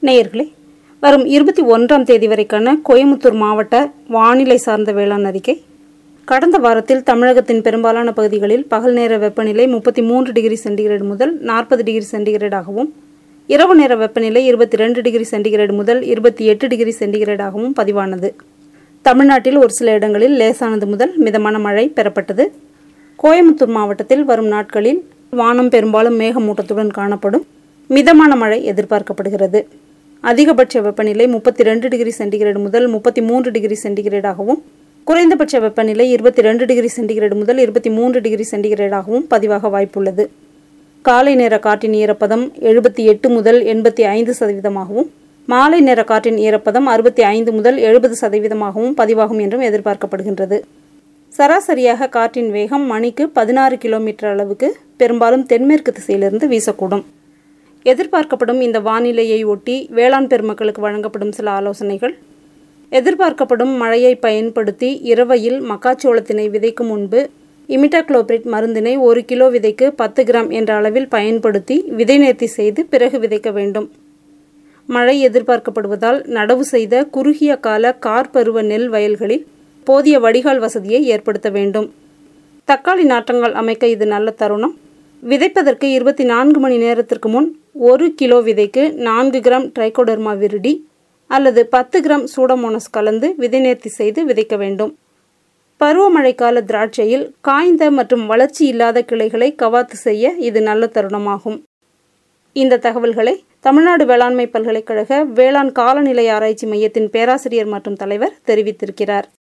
நேயர்களே வரும் இருபத்தி ஒன்றாம் தேதி வரைக்கான கோயமுத்தூர் மாவட்ட வானிலை சார்ந்த வேளாண் அறிக்கை கடந்த வாரத்தில் தமிழகத்தின் பெரும்பாலான பகுதிகளில் பகல் நேர வெப்பநிலை முப்பத்தி மூன்று டிகிரி சென்டிகிரேடு முதல் நாற்பது டிகிரி சென்டிகிரேடாகவும் இரவு நேர வெப்பநிலை இருபத்தி ரெண்டு டிகிரி சென்டிகிரேடு முதல் இருபத்தி எட்டு டிகிரி சென்டிகிரேடாகவும் பதிவானது தமிழ்நாட்டில் ஒரு சில இடங்களில் லேசானது முதல் மிதமான மழை பெறப்பட்டது கோயமுத்தூர் மாவட்டத்தில் வரும் நாட்களில் வானம் பெரும்பாலும் மேகமூட்டத்துடன் காணப்படும் மிதமான மழை எதிர்பார்க்கப்படுகிறது அதிகபட்ச வெப்பநிலை முப்பத்தி ரெண்டு டிகிரி சென்டிகிரேடு முதல் முப்பத்தி மூன்று டிகிரி சென்டிகிரேடாகவும் குறைந்தபட்ச வெப்பநிலை இருபத்தி ரெண்டு டிகிரி சென்டிகிரேடு முதல் இருபத்தி மூன்று டிகிரி சென்டிகிரேடாகவும் பதிவாக வாய்ப்புள்ளது காலை நேர காற்றின் ஈரப்பதம் எழுபத்தி எட்டு முதல் எண்பத்தி ஐந்து சதவீதமாகவும் மாலை நேர காற்றின் ஈரப்பதம் அறுபத்தி ஐந்து முதல் எழுபது சதவீதமாகவும் பதிவாகும் என்றும் எதிர்பார்க்கப்படுகின்றது சராசரியாக காற்றின் வேகம் மணிக்கு பதினாறு கிலோமீட்டர் அளவுக்கு பெரும்பாலும் தென்மேற்கு திசையிலிருந்து வீசக்கூடும் எதிர்பார்க்கப்படும் இந்த வானிலையை ஒட்டி வேளாண் பெருமக்களுக்கு வழங்கப்படும் சில ஆலோசனைகள் எதிர்பார்க்கப்படும் மழையை பயன்படுத்தி இரவையில் மக்காச்சோளத்தினை விதைக்கும் முன்பு இமிட்டாக்ளோபிரிட் மருந்தினை ஒரு கிலோ விதைக்கு பத்து கிராம் என்ற அளவில் பயன்படுத்தி விதை நேர்த்தி செய்து பிறகு விதைக்க வேண்டும் மழை எதிர்பார்க்கப்படுவதால் நடவு செய்த குறுகிய கால கார்பருவ நெல் வயல்களில் போதிய வடிகால் வசதியை ஏற்படுத்த வேண்டும் தக்காளி நாற்றங்கள் அமைக்க இது நல்ல தருணம் விதைப்பதற்கு இருபத்தி நான்கு மணி நேரத்திற்கு முன் ஒரு கிலோ விதைக்கு நான்கு கிராம் ட்ரைகோடர்மா விருடி அல்லது பத்து கிராம் சூடமோனஸ் கலந்து விதை நேர்த்தி செய்து விதைக்க வேண்டும் பருவமழை கால திராட்சையில் காய்ந்த மற்றும் வளர்ச்சி இல்லாத கிளைகளை கவாத்து செய்ய இது நல்ல தருணமாகும் இந்த தகவல்களை தமிழ்நாடு வேளாண்மை பல்கலைக்கழக வேளாண் காலநிலை ஆராய்ச்சி மையத்தின் பேராசிரியர் மற்றும் தலைவர் தெரிவித்திருக்கிறார்